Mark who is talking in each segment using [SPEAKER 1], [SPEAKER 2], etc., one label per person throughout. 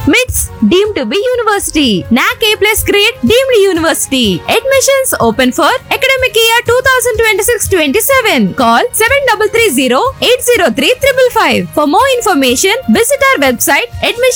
[SPEAKER 1] MITS deemed to be university. NAC A plus grade deemed university. Admissions open for academic year 2026-27. Call 7330-803-555. For more information, visit our website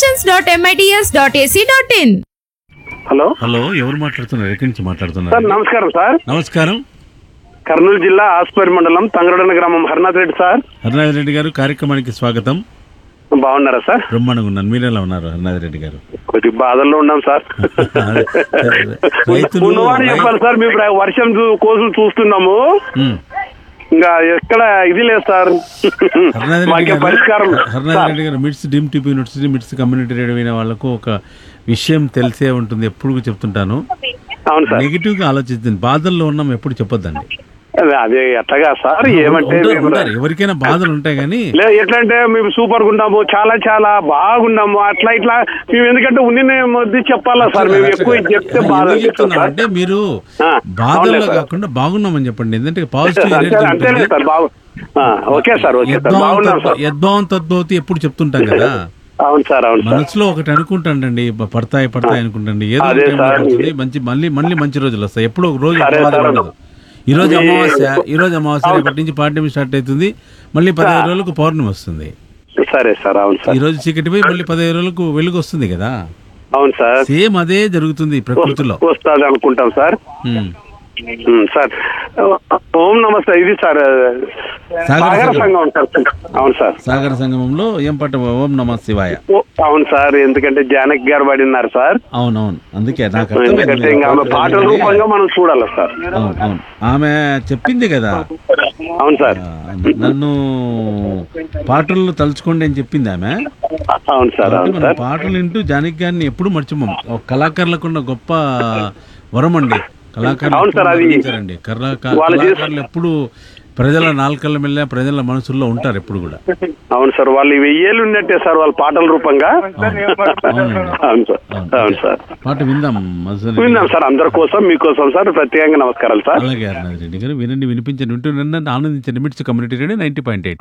[SPEAKER 1] admissions.mits.ac.in.
[SPEAKER 2] Hello
[SPEAKER 3] hello ఎవరు మాట్లాడుతున్నారు ఎక్కడి నుంచి
[SPEAKER 2] sir
[SPEAKER 3] మాట్లాడుతున్నారు
[SPEAKER 2] నమస్కారం sir
[SPEAKER 3] నమస్కారం
[SPEAKER 2] కర్నూలు జిల్లా ఆస్పేరి మండలం తంగరడన గ్రామం హరినాథ్ రెడ్డి సార్
[SPEAKER 3] హరినాథ్ రెడ్డి గారు కార్యక్రమానికి స్వాగతం
[SPEAKER 2] బాగున్నారా సార్
[SPEAKER 3] బ్రహ్మాండంగా ఉన్నాను మీరు ఎలా ఉన్నారు హరినాథ్ రెడ్డి గారు
[SPEAKER 2] కొద్ది బాధల్లో ఉన్నాం సార్
[SPEAKER 3] అదే, రైతులు
[SPEAKER 2] ఉన్నవాడు చెప్పాలి సార్ మేము ప్ర- వర్షం చూ- కోసం చూస్తున్నాము
[SPEAKER 3] ఉమ్.
[SPEAKER 2] ఇంకా ఎక్కడ ఇది లేదు సార్
[SPEAKER 3] హరినాథ్ రెడ్డి
[SPEAKER 2] మాకే
[SPEAKER 3] గారు
[SPEAKER 2] పరిష్కారం
[SPEAKER 3] హరినాథ్
[SPEAKER 2] సార్,
[SPEAKER 3] రెడ్డి గారు మిడ్స్ డీమ్ టిప్ యూనివర్సిటీ మిడ్స్ కమ్యూనిటీ రేడియో అయిన వాళ్ళకు ఒక విషయం తెలిసే ఉంటుంది ఎప్పుడు చెప్తుంటాను
[SPEAKER 2] అవును సార్
[SPEAKER 3] నెగిటివ్ గా ఆలోచిస్తుంది బాధల్లో ఉన్నాం ఎప్పుడు చెప్పొద్దండి
[SPEAKER 2] అదే అదే ఎట్లాగా సార్ ఏమంటే
[SPEAKER 3] ఉంటారు,
[SPEAKER 2] మేము-
[SPEAKER 3] ఉంటారు. ఎవరికైనా బాధలు ఉంటాయి కానీ
[SPEAKER 2] లే ఎట్లంటే మేము సూపర్ గా ఉన్నాము చాలా చాలా బాగున్నాము అట్లా ఇట్లా మేము ఎందుకంటే ఉన్ని మొద్ది చెప్పాలా సార్ మేము ఎక్కువ ఇది చెప్తే బాధ
[SPEAKER 3] ఎందుకు
[SPEAKER 2] అనిపిస్తుంది
[SPEAKER 3] చెప్తున్నా
[SPEAKER 2] సార్
[SPEAKER 3] అంటే మీరు
[SPEAKER 2] ఆ,
[SPEAKER 3] బాధల్లో
[SPEAKER 2] అవునులే సార్.
[SPEAKER 3] కాకుండా బాగున్నామని చెప్పండి ఎందుకంటే పాజిటివ్
[SPEAKER 2] అంతే
[SPEAKER 3] ఎనర్జీ
[SPEAKER 2] అంతేలే
[SPEAKER 3] ఉంటుంది
[SPEAKER 2] సార్ బాగు ఆ, ఓకే సార్ ఓకే సార్
[SPEAKER 3] యద్భావం
[SPEAKER 2] బాగున్నాం
[SPEAKER 3] తద్భవ-
[SPEAKER 2] సార్
[SPEAKER 3] యద్భావం తద్భవతి ఎప్పుడు చెప్తుంటాం కదా
[SPEAKER 2] అవును సార్ అవును సార్
[SPEAKER 3] మనసులో ఒకటి అనుకుంటాండి బ- పడతాయి పడతాయి అనుకుంటండి ఏదో
[SPEAKER 2] అదే
[SPEAKER 3] ఒక టైంలో
[SPEAKER 2] సార్.
[SPEAKER 3] పడుతుంది మంచి మళ్ళీ మళ్ళీ మంచి రోజులు వస్తాయి ఎప్పుడు ఒక రోజు
[SPEAKER 2] సరే
[SPEAKER 3] ఒక బాధ
[SPEAKER 2] సార్.
[SPEAKER 3] ఉండదు ఈ రోజు
[SPEAKER 2] మీ-
[SPEAKER 3] అమావాస్య ఈ రోజు అమావాస్య
[SPEAKER 2] అవును.
[SPEAKER 3] రేపటి నుంచి పాఠ్యం స్టార్ట్ అవుతుంది మళ్ళీ పదిహేను రోజులకు పౌర్ణమి వస్తుంది
[SPEAKER 2] సరే సార్ అవును
[SPEAKER 3] ఈ
[SPEAKER 2] సార్
[SPEAKER 3] రోజు చీకటి పోయి మళ్ళీ పదిహేను రోజులకు వెలుగు వస్తుంది కదా
[SPEAKER 2] అవును సార్
[SPEAKER 3] సేమ్ అదే జరుగుతుంది ప్రకృతిలో
[SPEAKER 2] వస్తుంది అనుకుంటాం సార్
[SPEAKER 3] ఉమ్.
[SPEAKER 2] ఉమ్, సార్ ఓం నమస్తే ఇది సార్
[SPEAKER 3] సాగర
[SPEAKER 2] సాగర
[SPEAKER 3] సంఘం.
[SPEAKER 2] సంఘం సార్ అవును సార్
[SPEAKER 3] సాగర సంగమంలో ఏం పాట ఓం నమ శివాయ
[SPEAKER 2] ఓ, అవును సార్ ఎందుకంటే జానకి గారు పడినారు సార్
[SPEAKER 3] అవునవును అందుకే నాకు అర్థమైంది
[SPEAKER 2] ఎందుకంటే ఇంకా ఆమె పాటల రూపంగా మనం చూడాలి సార్
[SPEAKER 3] అవును అవును ఆమె చెప్పింది కదా
[SPEAKER 2] అవును సార్
[SPEAKER 3] ఆ, నన్ను పాటల్లో తలుచుకోండి అని చెప్పింది ఆమె
[SPEAKER 2] అవును సార్
[SPEAKER 3] కాబట్టి
[SPEAKER 2] అవును
[SPEAKER 3] మనం
[SPEAKER 2] సార్
[SPEAKER 3] పాటలు వింటూ జానకి గారిని ఎప్పుడు మర్చిపోం ఒక కళాకారులకు ఉన్న గొప్ప వరం అండి కళాకారులు
[SPEAKER 2] అవును సార్,
[SPEAKER 3] ఎప్పుడూ
[SPEAKER 2] అది
[SPEAKER 3] మరణించరండి. కళాకా-
[SPEAKER 2] వాళ్ళు చేసే-
[SPEAKER 3] కళాకారులు ఎప్పుడు ప్రజల నాలుకల మీద ప్రజల మనసుల్లో ఉంటారు ఎప్పుడు కూడా
[SPEAKER 2] అవును సార్ వాళ్ళు వెయ్యేళ్ళు ఉన్నట్టే సార్ వాళ్ళ పాటల రూపంగా
[SPEAKER 3] అవునండి.
[SPEAKER 2] అవును సార్
[SPEAKER 3] అవును.
[SPEAKER 2] అవును సార్
[SPEAKER 3] పాట విందాం మధుసూదన్
[SPEAKER 2] విన్నాం
[SPEAKER 3] రెడ్డి
[SPEAKER 2] సార్ అందరి కోసం మీకోసం సార్ ప్రత్యేకంగా నమస్కారాలు సార్
[SPEAKER 3] అలాగే అరుణాథ్ రెడ్డి గారు వినండి వినిపించండి వింటూ నన్ను ఆనందించండి MITS community radio ninety point eight